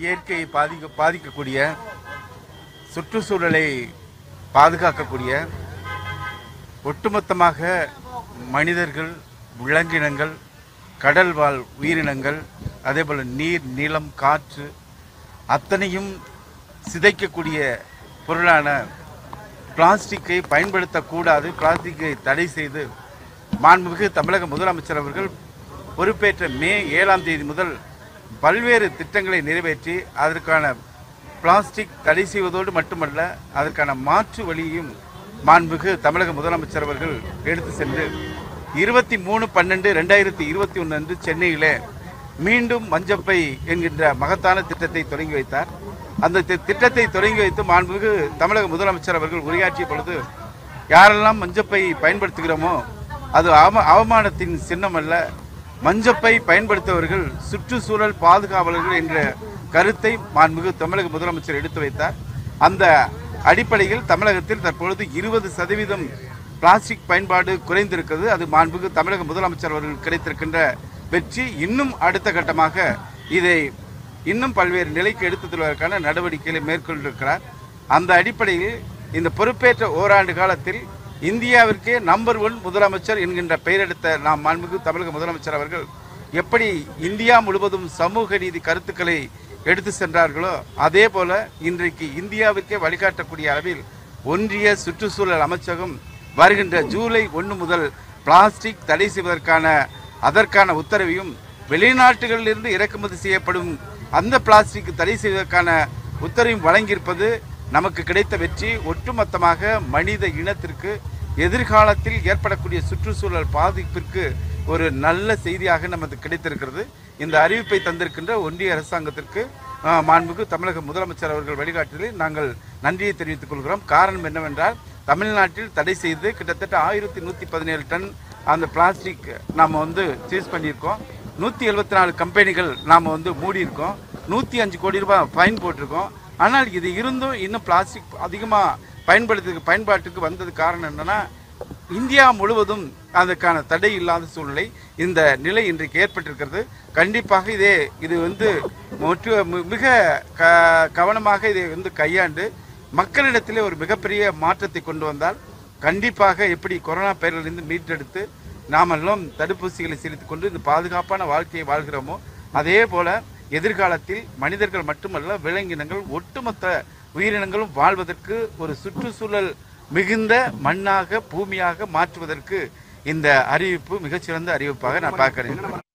இயற்கையை பாதிக்க பாதிக்கக்கூடிய சுற்றுச்சூழலை பாதுகாக்கக்கூடிய ஒட்டுமொத்தமாக மனிதர்கள் விலங்கினங்கள் கடல் வாழ் உயிரினங்கள் அதேபோல் நீர் நிலம் காற்று அத்தனையும் சிதைக்கக்கூடிய பொருளான பிளாஸ்டிக்கை பயன்படுத்தக்கூடாது பிளாஸ்டிக்கை தடை செய்து மாண்புமிகு தமிழக முதலமைச்சர் அவர்கள் பொறுப்பேற்ற மே ஏழாம் தேதி முதல் பல்வேறு திட்டங்களை நிறைவேற்றி அதற்கான பிளாஸ்டிக் தடை செய்வதோடு மட்டுமல்ல அதற்கான மாற்று வழியையும் மாண்புமிகு தமிழக முதலமைச்சர் அவர்கள் எடுத்து சென்று இருபத்தி மூணு பன்னெண்டு ரெண்டாயிரத்தி இருபத்தி ஒன்று அன்று சென்னையிலே மீண்டும் மஞ்சப்பை என்கின்ற மகத்தான திட்டத்தை தொடங்கி வைத்தார் அந்த தி- திட்டத்தை தொடங்கி வைத்து மாண்புமிகு தமிழக முதலமைச்சர் அவர்கள் உரையாற்றிய பொழுது யாரெல்லாம் மஞ்சப்பை பயன்படுத்துகிறோமோ அது அவ அவமானத்தின் சின்னம் அல்ல மஞ்சப்பை பயன்படுத்துபவர்கள் சுற்றுச்சூழல் பாதுகாவலர்கள் என்ற கருத்தை மாண்புமிகு தமிழக முதலமைச்சர் எடுத்து வைத்தார் அந்த அடிப்படையில் தமிழகத்தில் தற்பொழுது இருபது சதவீதம் பிளாஸ்டிக் பயன்பாடு குறைந்திருக்கிறது அது மாண்புமிகு தமிழக முதலமைச்சர் அவர்கள் கிடைத்திருக்கின்ற வெற்றி இன்னும் அடுத்த கட்டமாக இதை இன்னும் பல்வேறு நிலைக்கு எடுத்துச் செல்வதற்கான நடவடிக்கைகளை மேற்கொண்டிருக்கிறார் அந்த அடிப்படையில் இந்த பொறுப்பேற்ற ஓராண்டு காலத்தில் இந்தியாவிற்கே நம்பர் ஒன் முதலமைச்சர் என்கின்ற பெயரெடுத்த நாம் மாண்புமிகு தமிழக முதலமைச்சர் அவர்கள் எப்படி இந்தியா முழுவதும் சமூக நீதி கருத்துக்களை எடுத்து சென்றார்களோ அதே போல இன்றைக்கு இந்தியாவிற்கே வழிகாட்டக்கூடிய அளவில் ஒன்றிய சுற்றுச்சூழல் அமைச்சகம் வருகின்ற ஜூலை ஒன்று முதல் பிளாஸ்டிக் தடை செய்வதற்கான அதற்கான உத்தரவையும் வெளிநாட்டுகளிலிருந்து இறக்குமதி செய்யப்படும் அந்த பிளாஸ்டிக் தடை செய்வதற்கான உத்தரவையும் வழங்கியிருப்பது நமக்கு கிடைத்த வெற்றி ஒட்டுமொத்தமாக மனித இனத்திற்கு எதிர்காலத்தில் ஏற்படக்கூடிய சுற்றுச்சூழல் பாதிப்பிற்கு ஒரு நல்ல செய்தியாக நமக்கு கிடைத்திருக்கிறது இந்த அறிவிப்பை தந்திருக்கின்ற ஒன்றிய அரசாங்கத்திற்கு ஆஹ், மாண்புமிகு தமிழக முதலமைச்சர் அவர்கள் வழிகாட்டுதலில் நாங்கள் நன்றியை தெரிவித்துக் கொள்கிறோம் காரணம் என்னவென்றால் தமிழ்நாட்டில் தடை செய்து கிட்டத்தட்ட ஆயிரத்தி நூற்றி பதினேழு டன் அந்த பிளாஸ்டிக் நாம் வந்து சீஸ் பண்ணியிருக்கோம் நூற்றி எழுபத்தி நாலு கம்பெனிகள் நாம் வந்து மூடியிருக்கோம் நூற்றி அஞ்சு கோடி ரூபாய் ஃபைன் போட்டிருக்கோம் ஆனால் இது இருந்தும் இன்னும் பிளாஸ்டிக் அதிகமாக பயன்படுத்துக்கு பயன்பாட்டுக்கு வந்தது காரணம் என்னன்னா இந்தியா முழுவதும் அதற்கான தடை இல்லாத சூழ்நிலை இந்த நிலை இன்றைக்கு ஏற்பட்டிருக்கிறது கண்டிப்பாக இதே இது வந்து முற்று மி- மிக க கவனமாக இதை வந்து கையாண்டு மக்களிடத்திலே ஒரு மிகப்பெரிய மாற்றத்தை கொண்டு வந்தால் கண்டிப்பாக எப்படி கொரோனா பெயரிலிருந்து மீட்டெடுத்து நாமெல்லாம் தடுப்பூசிகளை செலுத்திக் கொண்டு இந்த பாதுகாப்பான வாழ்க்கையை வாழ்கிறோமோ அதே போல எதிர்காலத்தில் மனிதர்கள் மட்டுமல்ல விலங்கினங்கள் ஒட்டுமொத்த உயிரினங்களும் வாழ்வதற்கு ஒரு சுற்றுச்சூழல் மிகுந்த மண்ணாக பூமியாக மாற்றுவதற்கு இந்த அறிவிப்பு மிகச்சிறந்த அறிவிப்பாக நான் பார்க்கிறேன்